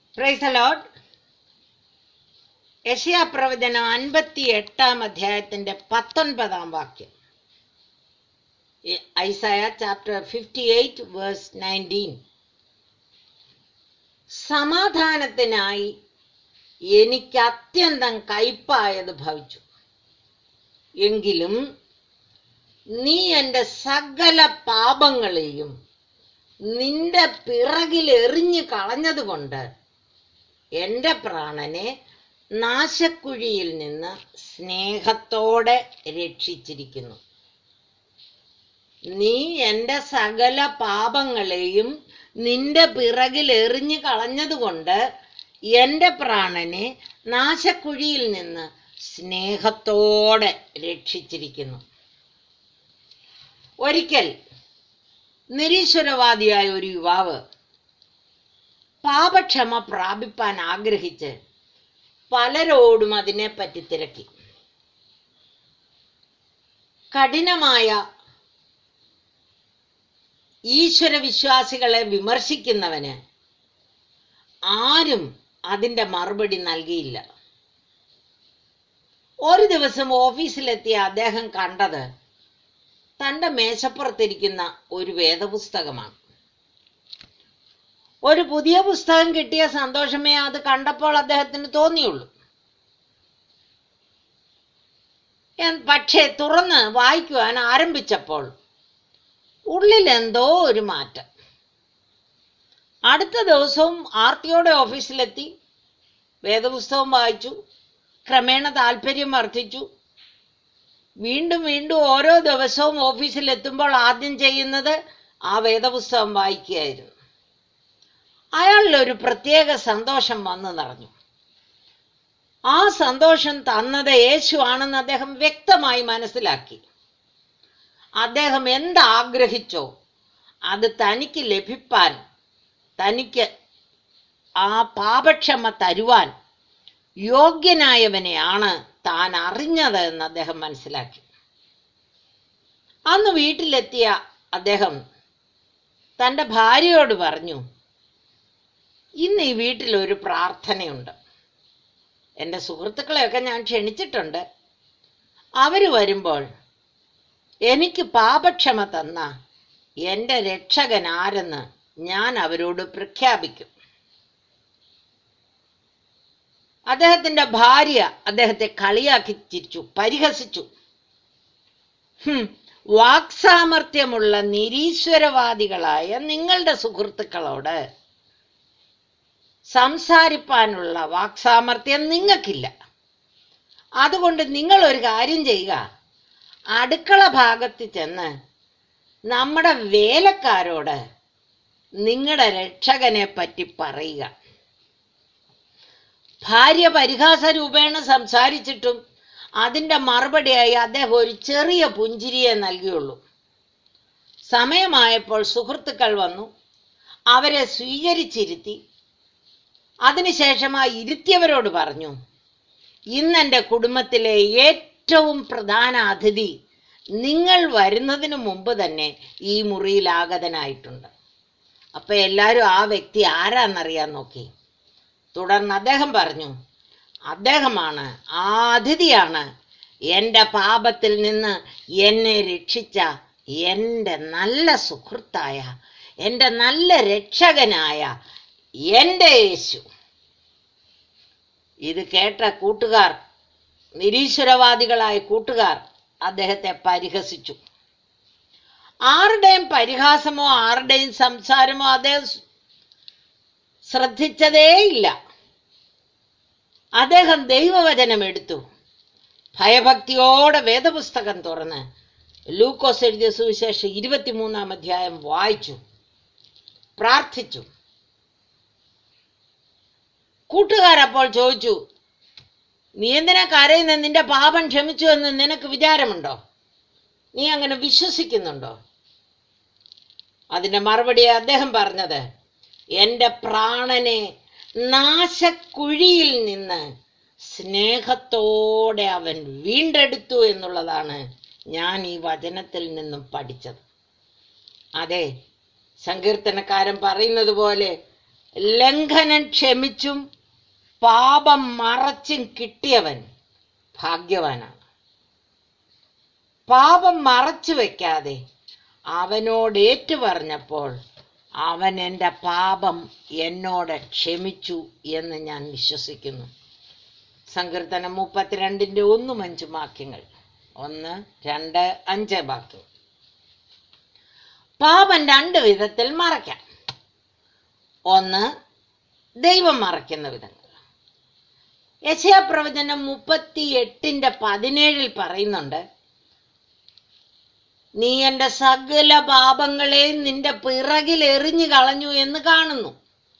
price load യശയാ പ്രവചനം അൻപത്തി എട്ടാം അധ്യായത്തിന്റെ പത്തൊൻപതാം വാക്യം Isaiah chapter fifty eight verse nineteen സമാധാനത്തിനായി എനിക്ക് അത്യന്തം കയ്പായത് ഭവിച്ചു എങ്കിലും നീ എൻ്റെ സകല പാപങ്ങളെയും നിന്റെ പിറകിൽ എറിഞ്ഞു കളഞ്ഞതുകൊണ്ട് എൻ്റെ പ്രാണനെ നാശക്കുഴിയിൽ നിന്ന് സ്നേഹത്തോടെ രക്ഷിച്ചിരിക്കുന്നു നീ എൻ്റെ സകല പാപങ്ങളെയും നിന്റെ പിറകിൽ എറിഞ്ഞു കളഞ്ഞതുകൊണ്ട് എൻ്റെ പ്രാണനെ നാശക്കുഴിയിൽ നിന്ന് സ്നേഹത്തോടെ രക്ഷിച്ചിരിക്കുന്നു ഒരിക്കൽ നിരീശ്വരവാദിയായ ഒരു യുവാവ് പാപക്ഷമ പ്രാപിപ്പാൻ ആഗ്രഹിച്ച് പലരോടും അതിനെപ്പറ്റി തിരക്കി കഠിനമായ ഈശ്വര വിശ്വാസികളെ വിമർശിക്കുന്നവന് ആരും അതിന്റെ മറുപടി നൽകിയില്ല ഒരു ദിവസം ഓഫീസിലെത്തിയ അദ്ദേഹം കണ്ടത് തന്റെ മേശപ്പുറത്തിരിക്കുന്ന ഒരു വേദപുസ്തകമാണ് ഒരു പുതിയ പുസ്തകം കിട്ടിയ സന്തോഷമേ അത് കണ്ടപ്പോൾ അദ്ദേഹത്തിന് തോന്നിയുള്ളൂ എൻ- പക്ഷേ തുറന്ന് വായിക്കുവാൻ ആരംഭിച്ചപ്പോൾ ഉള്ളിൽ എന്തോ ഒരു മാറ്റം അടുത്ത ദിവസവും ആർത്തിയോടെ ഓഫീസിലെത്തി വേദപുസ്തകം വായിച്ചു ക്രമേണ താല്പര്യം വർദ്ധിച്ചു വീണ്ടും വീണ്ടും ഓരോ ദിവസവും ഓഫീസിൽ എത്തുമ്പോൾ ആദ്യം ചെയ്യുന്നത് ആ വേദപുസ്തകം വായിക്കുകയായിരുന്നു അയാളിൽ ഒരു പ്രത്യേക സന്തോഷം വന്നു നിറഞ്ഞു ആ സന്തോഷം തന്നത് യേശു ആണെന്ന് അദ്ദേഹം വ്യക്തമായി മനസ്സിലാക്കി അദ്ദേഹം എന്താഗ്രഹിച്ചോ അത് തനിക്ക് ലഭിപ്പാൻ തനിക്ക് ആ പാപക്ഷമ തരുവാൻ യോഗ്യനായവനെയാണ് താൻ അറിഞ്ഞത് എന്ന് അദ്ദേഹം മനസ്സിലാക്കി അന്ന് വീട്ടിലെത്തിയ അദ്ദേഹം തൻ്റെ ഭാര്യയോട് പറഞ്ഞു ഇന്ന് ഈ വീട്ടിൽ ഒരു പ്രാർത്ഥനയുണ്ട് എൻ്റെ സുഹൃത്തുക്കളെയൊക്കെ ഞാൻ ക്ഷണിച്ചിട്ടുണ്ട് അവർ വരുമ്പോൾ എനിക്ക് പാപക്ഷമ തന്ന എൻ്റെ രക്ഷകൻ ആരെന്ന് ഞാൻ അവരോട് പ്രഖ്യാപിക്കും അദ്ദേഹത്തിന്റെ ഭാര്യ അദ്ദേഹത്തെ കളിയാക്കി ചിരിച്ചു പരിഹസിച്ചു ഹും, വാക്സാമർത്ഥ്യമുള്ള നിരീശ്വരവാദികളായ നിങ്ങളുടെ സുഹൃത്തുക്കളോട് സംസാരിപ്പാനുള്ള വാക്സാമർത്ഥ്യം നിങ്ങൾക്കില്ല അതുകൊണ്ട് നിങ്ങൾ ഒരു കാര്യം ചെയ്യുക അടുക്കള ഭാഗത്ത് ചെന്ന് നമ്മുടെ വേലക്കാരോട് നിങ്ങളുടെ രക്ഷകനെ പറ്റി പറയുക ഭാര്യ പരിഹാസ രൂപേണ സംസാരിച്ചിട്ടും അതിന്റെ മറുപടിയായി അദ്ദേഹം ഒരു ചെറിയ പുഞ്ചിരിയെ നൽകിയുള്ളൂ സമയമായപ്പോൾ സുഹൃത്തുക്കൾ വന്നു അവരെ സ്വീകരിച്ചിരുത്തി അതിനുശേഷം ആ ഇരുത്തിയവരോട് പറഞ്ഞു ഇന്ന് എൻ്റെ കുടുംബത്തിലെ ഏറ്റവും പ്രധാന അതിഥി നിങ്ങൾ വരുന്നതിന് മുമ്പ് തന്നെ ഈ മുറിയിൽ ആഗതനായിട്ടുണ്ട് അപ്പൊ എല്ലാവരും ആ വ്യക്തി ആരാന്നറിയാൻ നോക്കി തുടർന്ന് അദ്ദേഹം പറഞ്ഞു അദ്ദേഹമാണ് ആ അതിഥിയാണ് എൻ്റെ പാപത്തിൽ നിന്ന് എന്നെ രക്ഷിച്ച എൻ്റെ നല്ല സുഹൃത്തായ എൻ്റെ നല്ല രക്ഷകനായ എൻ്റെ യേശു ഇത് കേട്ട കൂട്ടുകാർ നിരീശ്വരവാദികളായ കൂട്ടുകാർ അദ്ദേഹത്തെ പരിഹസിച്ചു ആരുടെയും പരിഹാസമോ ആരുടെയും സംസാരമോ അദ്ദേഹം ശ്രദ്ധിച്ചതേയില്ല അദ്ദേഹം ദൈവവചനം എടുത്തു ഭയഭക്തിയോടെ വേദപുസ്തകം തുറന്ന് ലൂക്കോസ് എഴുതിയ സുവിശേഷം ഇരുപത്തിമൂന്നാം അധ്യായം വായിച്ചു പ്രാർത്ഥിച്ചു കൂട്ടുകാരപ്പോൾ ചോദിച്ചു നീ എന്തിനാ കരയുന്ന നിന്റെ പാപം ക്ഷമിച്ചു എന്ന് നിനക്ക് വിചാരമുണ്ടോ നീ അങ്ങനെ വിശ്വസിക്കുന്നുണ്ടോ അതിന്റെ മറുപടി അദ്ദേഹം പറഞ്ഞത് എൻ്റെ പ്രാണനെ നാശക്കുഴിയിൽ നിന്ന് സ്നേഹത്തോടെ അവൻ വീണ്ടെടുത്തു എന്നുള്ളതാണ് ഞാൻ ഈ വചനത്തിൽ നിന്നും പഠിച്ചത് അതെ സങ്കീർത്തനക്കാരൻ പറയുന്നത് പോലെ ലംഘനം ക്ഷമിച്ചും പാപം മറച്ചും കിട്ടിയവൻ ഭാഗ്യവാനാണ് പാപം മറച്ചു വെക്കാതെ അവനോട് ഏറ്റുപറഞ്ഞപ്പോൾ അവൻ എൻ്റെ പാപം എന്നോട് ക്ഷമിച്ചു എന്ന് ഞാൻ വിശ്വസിക്കുന്നു സങ്കീർത്തനം മുപ്പത്തിരണ്ടിൻ്റെ ഒന്നും അഞ്ചും വാക്യങ്ങൾ ഒന്ന് രണ്ട് അഞ്ച് വാക്യം പാപം രണ്ട് വിധത്തിൽ മറയ്ക്കാം ഒന്ന് ദൈവം മറയ്ക്കുന്ന വിധങ്ങൾ യശയാപ്രവചനം മുപ്പത്തി എട്ടിന്റെ പതിനേഴിൽ പറയുന്നുണ്ട് നീ എൻ്റെ സകല പാപങ്ങളെ നിന്റെ പിറകിൽ എറിഞ്ഞു കളഞ്ഞു എന്ന് കാണുന്നു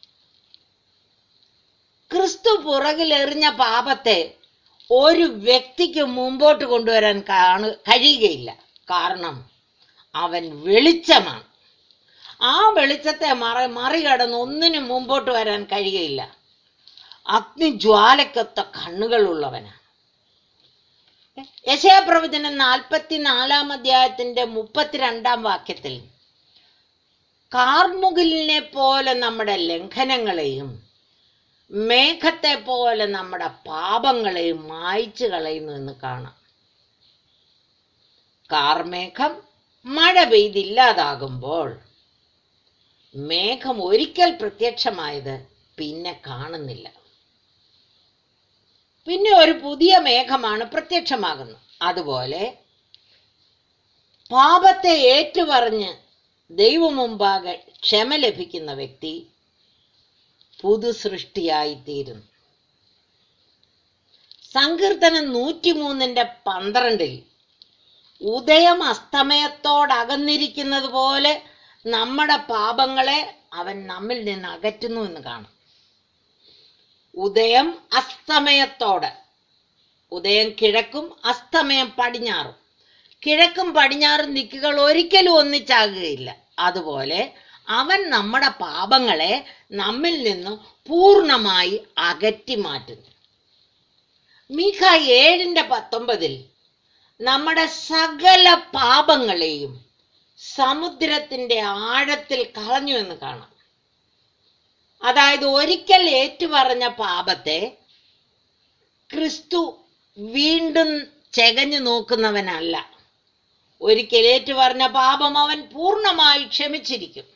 ക്രിസ്തു പുറകിൽ എറിഞ്ഞ പാപത്തെ ഒരു വ്യക്തിക്ക് മുമ്പോട്ട് കൊണ്ടുവരാൻ കാണു കഴിയുകയില്ല കാരണം അവൻ വെളിച്ചമാണ് ആ വെളിച്ചത്തെ മറ മറികടന്ന് ഒന്നിനും മുമ്പോട്ട് വരാൻ കഴിയുകയില്ല അഗ്നിജ്വാലക്കൊത്ത കണ്ണുകളുള്ളവനാണ് യശയപ്രവചനം നാൽപ്പത്തിനാലാം അധ്യായത്തിന്റെ മുപ്പത്തിരണ്ടാം വാക്യത്തിൽ കാർമുകിലിനെ പോലെ നമ്മുടെ ലംഘനങ്ങളെയും മേഘത്തെ പോലെ നമ്മുടെ പാപങ്ങളെയും മായ്ച്ചു കളയുന്നു എന്ന് കാണാം കാർമേഘം മഴ പെയ്തില്ലാതാകുമ്പോൾ മേഘം ഒരിക്കൽ പ്രത്യക്ഷമായത് പിന്നെ കാണുന്നില്ല പിന്നെ ഒരു പുതിയ മേഘമാണ് പ്രത്യക്ഷമാകുന്നത് അതുപോലെ പാപത്തെ ഏറ്റുപറഞ്ഞ് ദൈവം മുമ്പാകെ ക്ഷമ ലഭിക്കുന്ന വ്യക്തി പുതു സൃഷ്ടിയായിത്തീരുന്നു സങ്കീർത്തനം നൂറ്റിമൂന്നിന്റെ പന്ത്രണ്ടിൽ ഉദയം അസ്തമയത്തോടകന്നിരിക്കുന്നത് പോലെ നമ്മുടെ പാപങ്ങളെ അവൻ നമ്മിൽ നിന്ന് അകറ്റുന്നു എന്ന് കാണും ഉദയം അസ്തമയത്തോട് ഉദയം കിഴക്കും അസ്തമയം പടിഞ്ഞാറും കിഴക്കും പടിഞ്ഞാറും ദിക്കുകൾ ഒരിക്കലും ഒന്നിച്ചാകുകയില്ല അതുപോലെ അവൻ നമ്മുടെ പാപങ്ങളെ നമ്മിൽ നിന്ന് പൂർണ്ണമായി അകറ്റി മാറ്റുന്നു മീഖ ഏഴിന്റെ പത്തൊമ്പതിൽ നമ്മുടെ സകല പാപങ്ങളെയും സമുദ്രത്തിന്റെ ആഴത്തിൽ കളഞ്ഞു എന്ന് കാണാം അതായത് ഒരിക്കൽ ഏറ്റുപറഞ്ഞ പാപത്തെ ക്രിസ്തു വീണ്ടും ചെകഞ്ഞു നോക്കുന്നവനല്ല ഒരിക്കൽ ഏറ്റുപറഞ്ഞ പാപം അവൻ പൂർണ്ണമായി ക്ഷമിച്ചിരിക്കും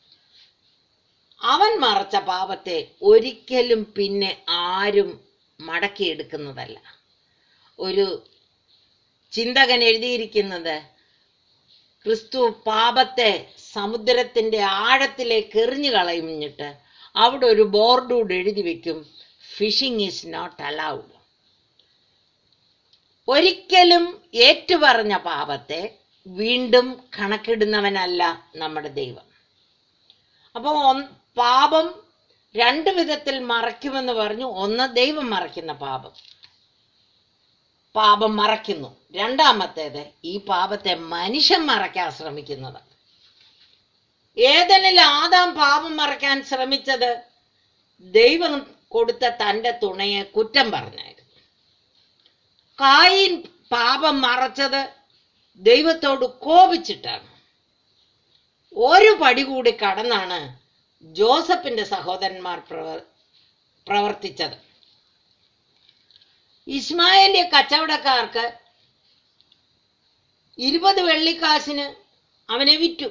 അവൻ മറച്ച പാപത്തെ ഒരിക്കലും പിന്നെ ആരും മടക്കിയെടുക്കുന്നതല്ല ഒരു ചിന്തകൻ എഴുതിയിരിക്കുന്നത് ക്രിസ്തു പാപത്തെ സമുദ്രത്തിന്റെ ആഴത്തിലേക്ക് എറിഞ്ഞു കളഞ്ഞിട്ട് അവിടെ ഒരു ബോർഡൂടെ എഴുതി വെക്കും ഫിഷിംഗ് ഈസ് നോട്ട് അലൗഡ് ഒരിക്കലും ഏറ്റുപറഞ്ഞ പാപത്തെ വീണ്ടും കണക്കിടുന്നവനല്ല നമ്മുടെ ദൈവം അപ്പോൾ പാപം രണ്ട് വിധത്തിൽ മറയ്ക്കുമെന്ന് പറഞ്ഞു ഒന്ന് ദൈവം മറയ്ക്കുന്ന പാപം പാപം മറയ്ക്കുന്നു രണ്ടാമത്തേത് ഈ പാപത്തെ മനുഷ്യൻ മറയ്ക്കാൻ ശ്രമിക്കുന്നത് ഏതെനിൽ ആദാം പാപം മറയ്ക്കാൻ ശ്രമിച്ചത് ദൈവം കൊടുത്ത തന്റെ തുണയെ കുറ്റം പറഞ്ഞായിരുന്നു കായിൻ പാപം മറച്ചത് ദൈവത്തോട് കോപിച്ചിട്ടാണ് ഒരു പടി കൂടി കടന്നാണ് ജോസഫിന്റെ സഹോദരന്മാർ പ്രവർ പ്രവർത്തിച്ചത് ഇസ്മായിലിന്റെ കച്ചവടക്കാർക്ക് ഇരുപത് വെള്ളിക്കാശിന് അവനെ വിറ്റു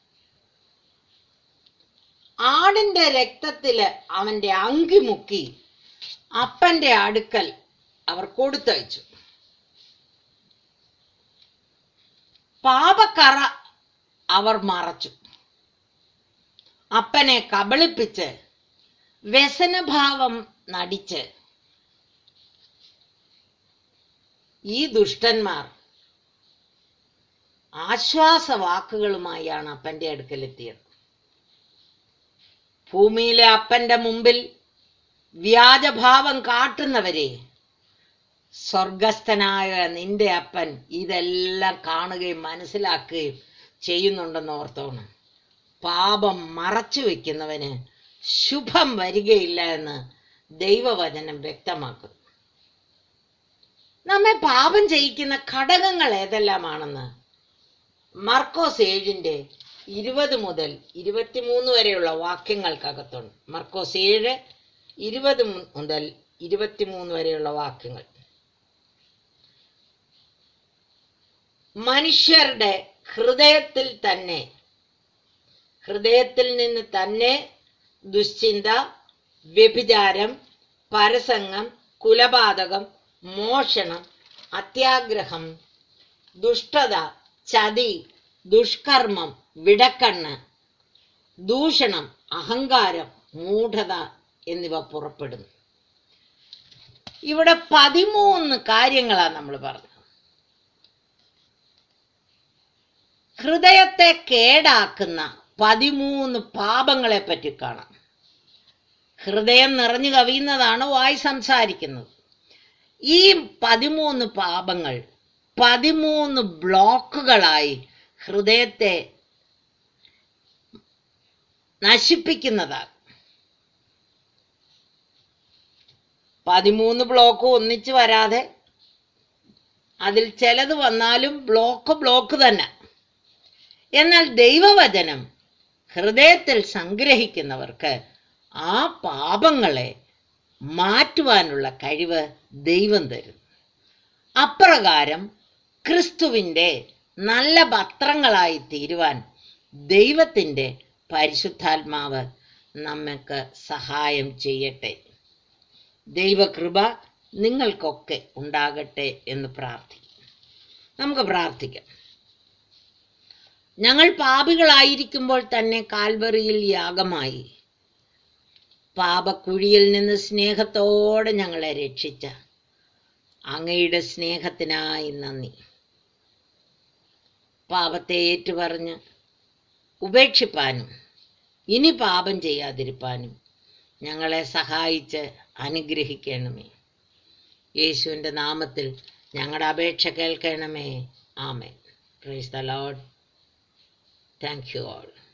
ആടിന്റെ രക്തത്തില് അവന്റെ അങ്കി മുക്കി അപ്പന്റെ അടുക്കൽ അവർ കൊടുത്തയച്ചു പാപക്കറ അവർ മറച്ചു അപ്പനെ കബളിപ്പിച്ച് വ്യസനഭാവം നടിച്ച് ഈ ദുഷ്ടന്മാർ ആശ്വാസവാക്കുകളുമായാണ് അപ്പന്റെ അടുക്കലെത്തിയത് ഭൂമിയിലെ അപ്പന്റെ മുമ്പിൽ വ്യാജഭാവം കാട്ടുന്നവരെ സ്വർഗസ്ഥനായ നിന്റെ അപ്പൻ ഇതെല്ലാം കാണുകയും മനസ്സിലാക്കുകയും ചെയ്യുന്നുണ്ടെന്ന് ഓർത്തോണം പാപം മറച്ചു വെക്കുന്നവന് ശുഭം വരികയില്ല എന്ന് ദൈവവചനം വ്യക്തമാക്കുന്നു നമ്മെ പാപം ചെയ്യിക്കുന്ന ഘടകങ്ങൾ ഏതെല്ലാമാണെന്ന് മർക്കോസ് ഏഴിന്റെ ഇരുപത് മുതൽ ഇരുപത്തിമൂന്ന് വരെയുള്ള വാക്യങ്ങൾക്കകത്തുണ്ട് മർക്കോസ് ഏഴ് ഇരുപത് മുതൽ ഇരുപത്തിമൂന്ന് വരെയുള്ള വാക്യങ്ങൾ മനുഷ്യരുടെ ഹൃദയത്തിൽ തന്നെ ഹൃദയത്തിൽ നിന്ന് തന്നെ ദുശ്ചിന്ത വ്യഭിചാരം പരസംഗം കുലപാതകം മോഷണം അത്യാഗ്രഹം ദുഷ്ടത ചതി ദുഷ്കർമ്മം വിടക്കണ്ണ് ദൂഷണം അഹങ്കാരം മൂഢത എന്നിവ പുറപ്പെടുന്നു ഇവിടെ പതിമൂന്ന് കാര്യങ്ങളാണ് നമ്മൾ പറഞ്ഞത് ഹൃദയത്തെ കേടാക്കുന്ന പതിമൂന്ന് പാപങ്ങളെ പറ്റി കാണാം ഹൃദയം നിറഞ്ഞു കവിയുന്നതാണ് വായി സംസാരിക്കുന്നത് ഈ പതിമൂന്ന് പാപങ്ങൾ പതിമൂന്ന് ബ്ലോക്കുകളായി ഹൃദയത്തെ നശിപ്പിക്കുന്നതാണ് പതിമൂന്ന് ബ്ലോക്ക് ഒന്നിച്ച് വരാതെ അതിൽ ചിലത് വന്നാലും ബ്ലോക്ക് ബ്ലോക്ക് തന്നെ എന്നാൽ ദൈവവചനം ഹൃദയത്തിൽ സംഗ്രഹിക്കുന്നവർക്ക് ആ പാപങ്ങളെ മാറ്റുവാനുള്ള കഴിവ് ദൈവം തരും അപ്രകാരം ക്രിസ്തുവിൻ്റെ നല്ല പത്രങ്ങളായി തീരുവാൻ ദൈവത്തിൻ്റെ പരിശുദ്ധാത്മാവ് നമുക്ക് സഹായം ചെയ്യട്ടെ ദൈവകൃപ നിങ്ങൾക്കൊക്കെ ഉണ്ടാകട്ടെ എന്ന് പ്രാർത്ഥിക്കും നമുക്ക് പ്രാർത്ഥിക്കാം ഞങ്ങൾ പാപികളായിരിക്കുമ്പോൾ തന്നെ കാൽവറിയിൽ യാഗമായി പാപക്കുഴിയിൽ നിന്ന് സ്നേഹത്തോടെ ഞങ്ങളെ രക്ഷിച്ച അങ്ങയുടെ സ്നേഹത്തിനായി നന്ദി പാപത്തെ ഏറ്റുപറഞ്ഞ് ഉപേക്ഷിപ്പാനും ഇനി പാപം ചെയ്യാതിരിപ്പാനും ഞങ്ങളെ സഹായിച്ച് അനുഗ്രഹിക്കണമേ യേശുവിൻ്റെ നാമത്തിൽ ഞങ്ങളുടെ അപേക്ഷ കേൾക്കണമേ ആമേ praise the Lord thank you all